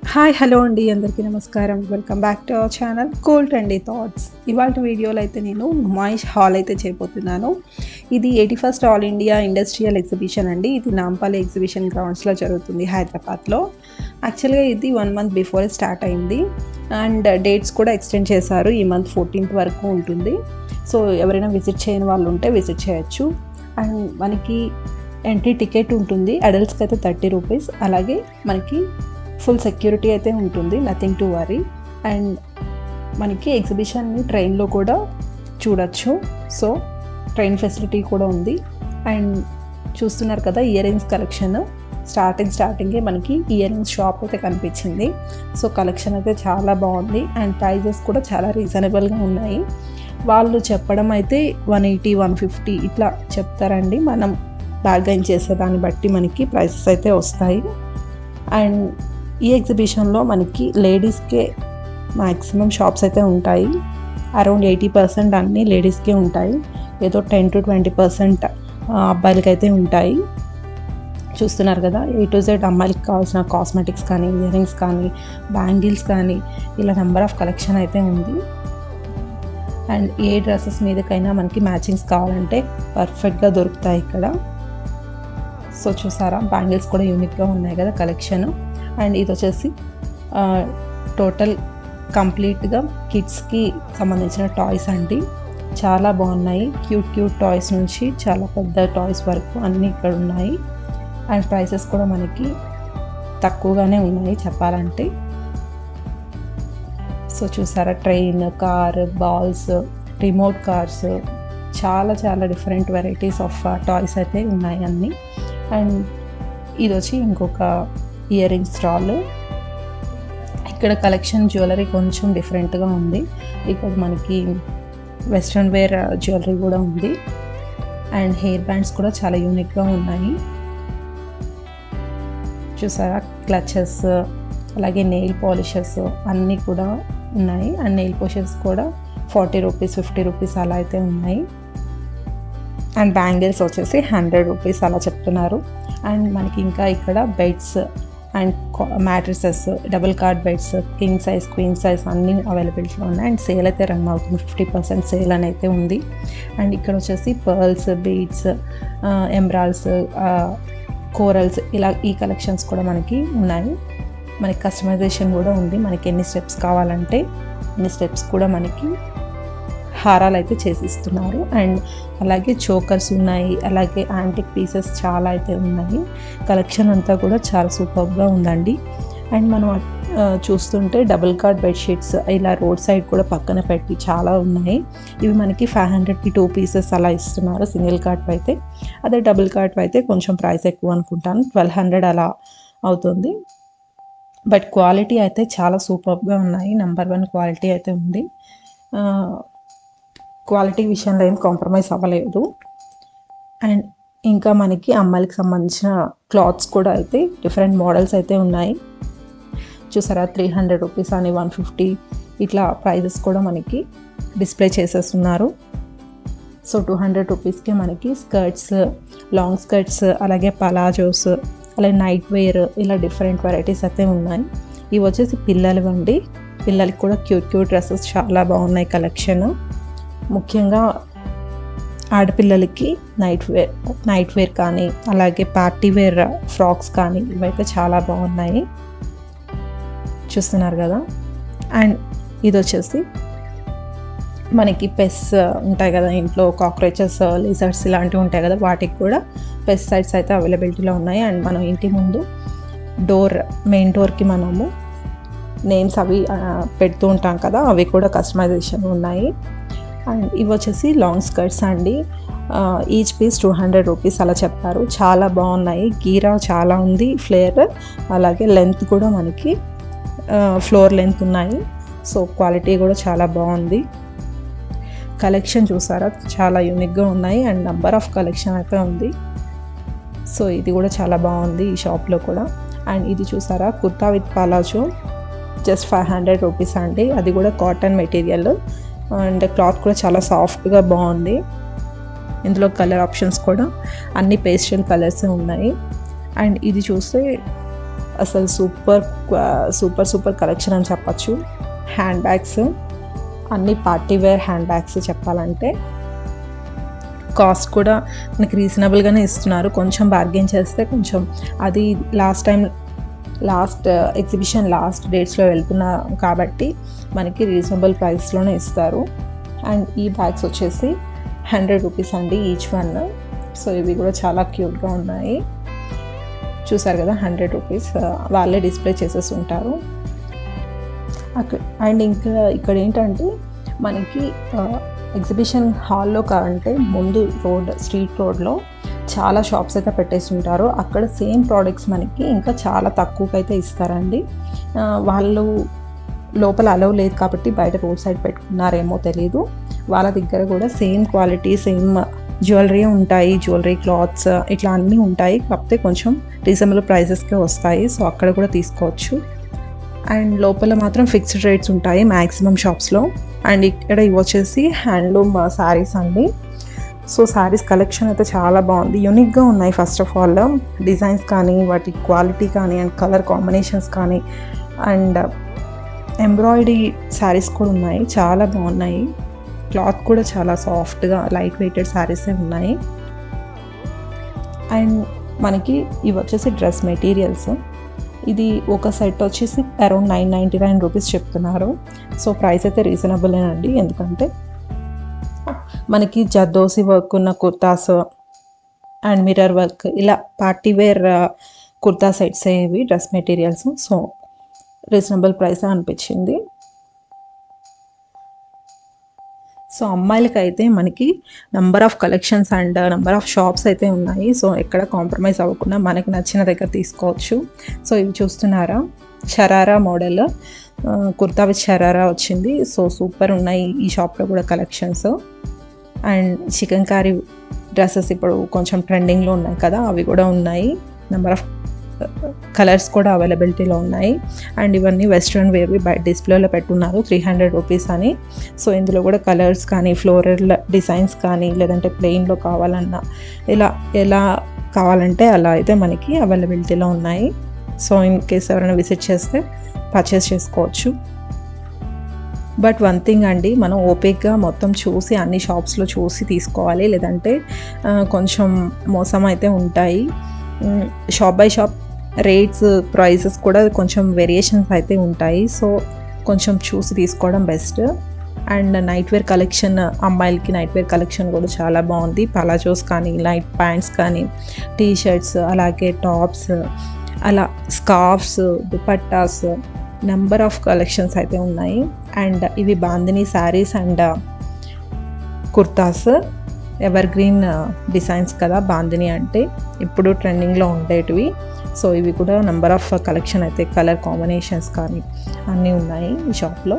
hi hello అండి అందరికీ నమస్కారం welcome back to our channel cool trendy thoughts ఇవాళ వీడియోలో అయితే నేను నుమాయిష్ హాల్ అయితే చేయబోతున్నాను ఇది eighty first all India industrial exhibition అండి ఇది నాంపల్లి ఎగ్జిబిషన్ గ్రౌండ్స్లో జరుగుతుంది హైదరాబాద్లో యాక్చువల్గా ఇది వన్ మంత్ బిఫోర్ స్టార్ట్ అయింది అండ్ డేట్స్ కూడా ఎక్స్టెండ్ చేశారు ఈ మంత్ ఫోర్టీన్త్ వరకు ఉంటుంది సో ఎవరైనా విజిట్ చేయని వాళ్ళు ఉంటే విజిట్ చేయొచ్చు అండ్ మనకి ఎంట్రీ టికెట్ ఉంటుంది అడల్ట్స్కి అయితే థర్టీ రూపీస్ అలాగే మనకి ఫుల్ సెక్యూరిటీ అయితే ఉంటుంది నథింగ్ టు వరీ అండ్ మనకి ఎగ్జిబిషన్ని ట్రైన్లో కూడా చూడొచ్చు సో ట్రైన్ ఫెసిలిటీ కూడా ఉంది అండ్ చూస్తున్నారు కదా ఇయర్ రింగ్స్ కలెక్షన్ స్టార్టింగ్ స్టార్టింగే మనకి ఇయర్ రింగ్స్ షాప్ అయితే కనిపించింది సో కలెక్షన్ అయితే చాలా బాగుంది అండ్ ప్రైజెస్ కూడా చాలా రీజనబుల్గా ఉన్నాయి వాళ్ళు చెప్పడం అయితే వన్ ఎయిటీ వన్ ఫిఫ్టీ ఇట్లా చెప్తారండి మనం బార్గైన్ చేసే దాన్ని బట్టి మనకి ప్రైసెస్ అయితే వస్తాయి అండ్ ఈ ఎగ్జిబిషన్లో మనకి లేడీస్కే మ్యాక్సిమం షాప్స్ అయితే ఉంటాయి అరౌండ్ ఎయిటీ పర్సెంట్ అన్నీ లేడీస్కే ఉంటాయి ఏదో టెన్ టు ట్వంటీ పర్సెంట్ అబ్బాయిలకి అయితే ఉంటాయి చూస్తున్నారు కదా ఏ టు జెడ్ అమ్మాయిలకి కావాల్సిన కాస్మెటిక్స్ కానీ ఇయర్ రింగ్స్ కానీ బ్యాంగిల్స్ కానీ ఇలా నెంబర్ ఆఫ్ కలెక్షన్ అయితే ఉంది అండ్ ఏ డ్రెస్సెస్ మీదకైనా మనకి మ్యాచింగ్స్ కావాలంటే పర్ఫెక్ట్గా దొరుకుతాయి ఇక్కడ సో చూసారా బ్యాంగిల్స్ కూడా యూనిక్గా ఉన్నాయి కదా కలెక్షన్ అండ్ ఇది వచ్చేసి టోటల్ కంప్లీట్గా కిడ్స్కి సంబంధించిన టాయ్స్ అండి చాలా బాగున్నాయి క్యూట్ క్యూట్ టాయ్స్ నుంచి చాలా పెద్ద టాయ్స్ వరకు అన్నీ ఇక్కడ ఉన్నాయి అండ్ ప్రైసెస్ కూడా మనకి తక్కువగానే ఉన్నాయి చెప్పాలంటే సో చూసారా train car balls remote cars చాలా చాలా డిఫరెంట్ వెరైటీస్ ఆఫ్ టాయ్స్ అయితే ఉన్నాయి అన్నీ అండ్ ఇది వచ్చి ఇంకొక ఇయర్ రింగ్ స్టాల్ ఇక్కడ కలెక్షన్ జ్యువెలరీ కొంచెం డిఫరెంట్గా ఉంది ఇక్కడ మనకి వెస్ట్రన్ వేర్ జ్యువెలరీ కూడా ఉంది అండ్ హెయిర్ బ్యాండ్స్ కూడా చాలా యూనిక్గా ఉన్నాయి చూసారా క్లచెస్ అలాగే నెయిల్ పాలిషెస్ అన్నీ కూడా ఉన్నాయి అండ్ నెయిల్ పాలిషెస్ కూడా ఫార్టీ రూపీస్ ఫిఫ్టీ రూపీస్ అలా అయితే ఉన్నాయి అండ్ బ్యాంగిల్స్ వచ్చేసి హండ్రెడ్ రూపీస్ అలా చెప్తున్నారు అండ్ మనకి ఇంకా ఇక్కడ beds and mattresses double cot beds king size queen size అన్నీ అవైలబిలిటీలో ఉన్నాయి అండ్ సేల్ అయితే రన్ అవుతుంది ఫిఫ్టీ పర్సెంట్ సేల్ అని అయితే ఉంది అండ్ ఇక్కడ వచ్చేసి పర్ల్స్ బీడ్స్ ఎమ్రాల్స్ కోరల్స్ ఇలా ఈ కలెక్షన్స్ కూడా మనకి ఉన్నాయి మనకి కస్టమైజేషన్ కూడా ఉంది మనకి ఎన్ని స్టెప్స్ కావాలంటే ఎన్ని స్టెప్స్ కూడా మనకి హారాలు అయితే చేసిస్తున్నారు అండ్ అలాగే చోకర్స్ ఉన్నాయి అలాగే యాంటిక్ పీసెస్ చాలా అయితే ఉన్నాయి కలెక్షన్ అంతా కూడా చాలా సూపర్గా ఉందండి అండ్ మనం చూస్తుంటే డబుల్ కార్డ్ బెడ్షీట్స్ ఇలా రోడ్ సైడ్ కూడా పక్కన పెట్టి చాలా ఉన్నాయి ఇవి మనకి ఫైవ్ హండ్రెడ్కి టూ పీసెస్ అలా ఇస్తున్నారు సింగిల్ కార్డ్ అయితే అదే డబుల్ కార్డ్ అయితే కొంచెం ప్రైస్ ఎక్కువ అనుకుంటాను ట్వెల్వ్ హండ్రెడ్ అలా అవుతుంది బట్ క్వాలిటీ అయితే చాలా సూపర్గా ఉన్నాయి నెంబర్ వన్ క్వాలిటీ అయితే ఉంది క్వాలిటీ విషయంలో ఏం కాంప్రమైజ్ అవ్వలేదు అండ్ ఇంకా మనకి అమ్మాయిలకి సంబంధించిన క్లాత్స్ కూడా అయితే డిఫరెంట్ మోడల్స్ అయితే ఉన్నాయి చూసారా త్రీ హండ్రెడ్ రూపీస్ అని వన్ ఫిఫ్టీ ఇట్లా ప్రైజెస్ కూడా మనకి డిస్ప్లే చేసేస్తున్నారు సో టూ హండ్రెడ్ రూపీస్కి మనకి స్కర్ట్స్ లాంగ్ స్కర్ట్స్ అలాగే పలాజోస్ అలాగే నైట్ వేర్ ఇలా డిఫరెంట్ వెరైటీస్ అయితే ఉన్నాయి ఇవి వచ్చేసి పిల్లలు అండి పిల్లలకి కూడా క్యూట్ క్యూట్ డ్రెస్సెస్ చాలా బాగున్నాయి కలెక్షన్ ముఖ్యంగా ఆడపిల్లలకి నైట్ వేర్ నైట్ వేర్ కానీ అలాగే పార్టీ వేర్ ఫ్రాక్స్ కానీ ఇవైతే చాలా బాగున్నాయి చూస్తున్నారు కదా అండ్ ఇది వచ్చేసి మనకి పెస్ ఉంటాయి కదా ఇంట్లో కాక్రోచెస్ లిజర్డ్స్ ఇలాంటివి ఉంటాయి కదా వాటికి కూడా పెస్టిసైడ్స్ అయితే అవైలబిలిటీలో ఉన్నాయి అండ్ మనం ఇంటి ముందు డోర్ మెయిన్ డోర్కి మనము నేమ్స్ అవి పెడుతూ ఉంటాం కదా అవి కూడా కస్టమైజేషన్ ఉన్నాయి అండ్ ఇవి వచ్చేసి లాంగ్ స్కర్ట్స్ అండి each piece two hundred rupees అలా చెప్పారు చాలా బాగున్నాయి గీరా చాలా ఉంది ఫ్లేర్ అలాగే లెంత్ కూడా మనకి ఫ్లోర్ లెంత్ ఉన్నాయి సో క్వాలిటీ కూడా చాలా బాగుంది కలెక్షన్ చూసారా చాలా యూనిక్గా ఉన్నాయి అండ్ నెంబర్ ఆఫ్ కలెక్షన్ అయితే ఉంది సో ఇది కూడా చాలా బాగుంది ఈ షాప్లో కూడా అండ్ ఇది చూసారా kurta with palazzo just five hundred rupees అండి అది కూడా కాటన్ మెటీరియల్ అండ్ క్లాత్ కూడా చాలా సాఫ్ట్గా బాగుంది ఇందులో కలర్ ఆప్షన్స్ కూడా అన్ని పేస్టల్ కలర్స్ ఉన్నాయి అండ్ ఇది చూస్తే అసలు సూపర్ సూపర్ సూపర్ కలెక్షన్ అని చెప్పచ్చు హ్యాండ్ బ్యాగ్స్ అన్ని పార్టీ వేర్ హ్యాండ్ బ్యాగ్స్ చెప్పాలంటే కాస్ట్ కూడా మనకి రీజనబుల్గానే ఇస్తున్నారు కొంచెం బార్గెన్ చేస్తే కొంచెం అది last time last exhibition last డేట్స్లో వెళ్తున్నాం కాబట్టి మనకి రీజనబుల్ ప్రైస్లోనే ఇస్తారు అండ్ ఈ బ్యాగ్స్ వచ్చేసి హండ్రెడ్ రూపీస్ అండి ఈచ్ వన్ సో ఇవి కూడా చాలా క్యూట్గా ఉన్నాయి చూసారు కదా హండ్రెడ్ రూపీస్ వాళ్ళే డిస్ప్లే చేసేసి ఉంటారు అక్కడ అండ్ ఇంకా ఇక్కడ ఏంటంటే మనకి ఎగ్జిబిషన్ హాల్లో కాదంటే ముందు రోడ్ స్ట్రీట్ రోడ్లో చాలా షాప్స్ అయితే పెట్టేసి ఉంటారు అక్కడ సేమ్ ప్రోడక్ట్స్ మనకి ఇంకా చాలా తక్కువకి అయితే ఇస్తారండి ఆ, వాళ్ళు లోపల అలవ్ లేదు కాబట్టి బయట రోడ్ సైడ్ పెట్టుకున్నారేమో తెలీదు వాళ్ళ దగ్గర కూడా సేమ్ క్వాలిటీ సేమ్ జ్యువెలరీ ఉంటాయి జ్యువెలరీ క్లాత్స్ ఇట్లా అన్నీ ఉంటాయి కాకపోతే కొంచెం రీజనబుల్ ప్రైసెస్కే వస్తాయి సో అక్కడ కూడా తీసుకోవచ్చు అండ్ లోపల మాత్రం ఫిక్స్డ్ రేట్స్ ఉంటాయి మ్యాక్సిమం షాప్స్లో అండ్ ఇక్కడ ఇవి వచ్చేసి హ్యాండ్లూమ్ శారీస్ అండి సో శారీస్ కలెక్షన్ అయితే చాలా బాగుంది యూనిక్గా ఉన్నాయి ఫస్ట్ ఆఫ్ ఆల్ డిజైన్స్ కానీ వాటి క్వాలిటీ కానీ అండ్ కలర్ కాంబినేషన్స్ కానీ అండ్ ఎంబ్రాయిడరీ శారీస్ కూడా ఉన్నాయి చాలా బాగున్నాయి క్లాత్ కూడా చాలా సాఫ్ట్గా లైట్ వెయిటెడ్ శారీసే ఉన్నాయి అండ్ మనకి ఇవి వచ్చేసి డ్రెస్ మెటీరియల్స్ ఇది ఒక సెట్ వచ్చేసి around nine ninety nine rupees చెప్తున్నారు సో ప్రైస్ అయితే రీజనబులేనండి ఎందుకంటే మనకి జర్దోసి వర్క్ ఉన్న కుర్తాస్ అండ్ మిర్రర్ వర్క్ ఇలా పార్టీ వేర్ కుర్తా సెట్స్ ఇవి dress materials so reasonable price అనిపించింది సో అమ్మాయిలకి అయితే మనకి number of collections and number of shops అయితే ఉన్నాయి సో ఎక్కడ కాంప్రమైజ్ అవ్వకుండా మనకి నచ్చిన దగ్గర తీసుకోవచ్చు సో ఇవి చూస్తున్నారా షరారా మోడల్ కుర్తా విత్ షరారా వచ్చింది సో సూపర్ ఉన్నాయి ఈ షాప్లో కూడా collections and chikankari dresses ఇప్పుడు కొంచెం ట్రెండింగ్లో ఉన్నాయి కదా అవి కూడా ఉన్నాయి నెంబర్ ఆఫ్ కలర్స్ కూడా అవైలబిలిటీలో ఉన్నాయి అండ్ ఇవన్నీ వెస్ట్రన్ వేర్వి బయట డిస్ప్లేలో పెట్టున్నారు త్రీ హండ్రెడ్ రూపీస్ అని సో ఇందులో కూడా కలర్స్ కానీ ఫ్లోరల్ డిజైన్స్ కానీ లేదంటే ప్లెయిన్లో కావాలన్నా ఇలా ఎలా కావాలంటే అలా అయితే మనకి అవైలబిలిటీలో ఉన్నాయి సో ఇన్ కేస్ ఎవరైనా విజిట్ చేస్తే పర్చేస్ చేసుకోవచ్చు బట్ వన్ థింగ్ అండి మనం ఓపిక్గా మొత్తం చూసి అన్ని షాప్స్లో చూసి తీసుకోవాలి లేదంటే ఆ, కొంచెం మోసం అయితే ఉంటాయి shop by shop rates prices కూడా కొంచెం వేరియేషన్స్ అయితే ఉంటాయి సో కొంచెం చూసి తీసుకోవడం best and night wear collection అమ్మాయిలకి నైట్ వేర్ కలెక్షన్ కూడా చాలా బాగుంది పలాజోస్ కానీ నైట్ ప్యాంట్స్ కానీ టీ షర్ట్స్ అలాగే టాప్స్ అలా scarfs dupattas number of collections అయితే ఉన్నాయి అండ్ ఇవి bandhani saris and kurtas evergreen designs కదా బాందిని అంటే ఇప్పుడు ట్రెండింగ్లో ఉండేటివి సో ఇవి కూడా నెంబర్ ఆఫ్ కలెక్షన్ అయితే కలర్ కాంబినేషన్స్ కానీ అన్నీ ఉన్నాయి ఈ షాప్లో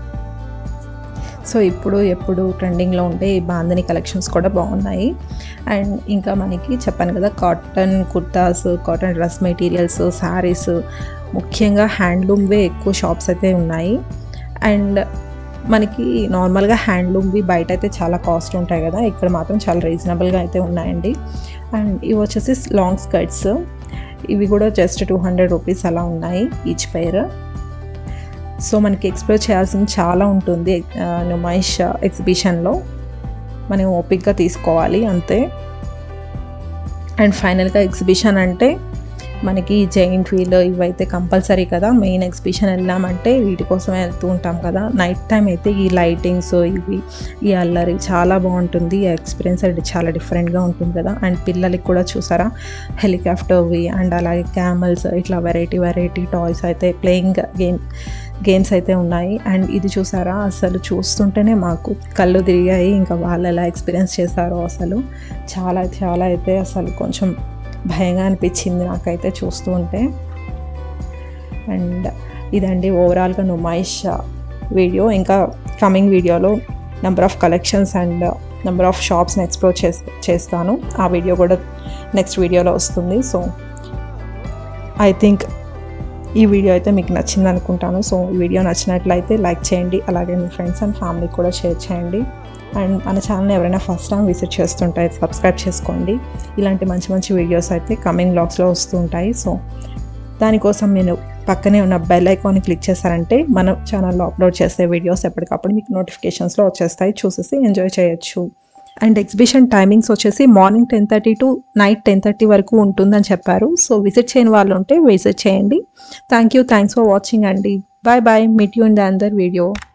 సో ఇప్పుడు ఎప్పుడు ట్రెండింగ్లో ఉంటే ఈ బాందిని కలెక్షన్స్ కూడా బాగున్నాయి అండ్ ఇంకా మనకి చెప్పాను కదా cotton kurtas cotton dress materials saris ముఖ్యంగా హ్యాండ్లూమ్వే ఎక్కువ షాప్స్ అయితే ఉన్నాయి అండ్ మనకి నార్మల్గా హ్యాండ్లూమ్వి బయట అయితే చాలా కాస్ట్ ఉంటాయి కదా ఇక్కడ మాత్రం చాలా రీజనబుల్గా అయితే ఉన్నాయండి అండ్ ఇవి వచ్చేసి లాంగ్ స్కర్ట్స్ ఇవి కూడా జస్ట్ టూ హండ్రెడ్ రూపీస్ అలా ఉన్నాయి ఈచ్ పైర్ సో మనకి ఎక్స్ప్లోర్ చేయాల్సింది చాలా ఉంటుంది ఆ, నుమాయిష్ ఎగ్జిబిషన్లో మనం ఓపిక్గా తీసుకోవాలి అంతే అండ్ ఫైనల్గా ఎగ్జిబిషన్ అంటే మనకి జైంట్ వీల్ ఇవైతే కంపల్సరీ కదా మెయిన్ ఎగ్జిబిషన్ వెళ్ళామంటే వీటి కోసమే వెళ్తూ ఉంటాం కదా నైట్ టైం అయితే ఈ లైటింగ్స్ ఇవి ఈ అల్లరి చాలా బాగుంటుంది ఈ ఎక్స్పీరియన్స్ అయితే చాలా డిఫరెంట్గా ఉంటుంది కదా అండ్ పిల్లలకి కూడా చూసారా హెలికాప్టర్వి అండ్ అలాగే క్యామల్స్ ఇట్లా వెరైటీ వెరైటీ టాయ్స్ అయితే ప్లేయింగ్ గేమ్ గేమ్స్ అయితే ఉన్నాయి అండ్ ఇది చూసారా అసలు చూస్తుంటేనే మాకు కళ్ళు తిరిగాయి ఇంకా వాళ్ళు ఎలా ఎక్స్పీరియన్స్ చేశారో అసలు చాలా చాలా అయితే అసలు కొంచెం భయంగా అనిపించింది నాకైతే చూస్తూ ఉంటే అండ్ ఇదండి ఓవరాల్గా నుమాయిష్ వీడియో ఇంకా కమింగ్ వీడియోలో number of collections and number of షాప్స్ని ఎక్స్ప్లోర్ చేస్ చేస్తాను ఆ వీడియో కూడా నెక్స్ట్ వీడియోలో వస్తుంది సో ఐ థింక్ ఈ వీడియో అయితే మీకు నచ్చింది అనుకుంటాను సో ఈ వీడియో నచ్చినట్లయితే లైక్ చేయండి అలాగే మీ ఫ్రెండ్స్ అండ్ ఫ్యామిలీకి కూడా షేర్ చేయండి అండ్ మన ఛానల్ని ఎవరైనా ఫస్ట్ టైం విజిట్ చేస్తుంటే సబ్స్క్రైబ్ చేసుకోండి ఇలాంటి మంచి మంచి వీడియోస్ అయితే కమింగ్ బ్లాగ్స్లో వస్తూ ఉంటాయి సో దానికోసం మీరు పక్కనే ఉన్న బెల్ ఐకాన్ని క్లిక్ చేశారంటే మన ఛానల్లో అప్లోడ్ చేసే వీడియోస్ ఎప్పటికప్పుడు మీకు నోటిఫికేషన్స్లో వచ్చేస్తాయి చూసేసి ఎంజాయ్ చేయొచ్చు అండ్ ఎగ్జిబిషన్ టైమింగ్స్ వచ్చేసి morning ten thirty to night ten thirty వరకు ఉంటుందని చెప్పారు సో విజిట్ చేయని వాళ్ళు ఉంటే విజిట్ చేయండి thank you thanks for watching అండి bye bye meet you in the other video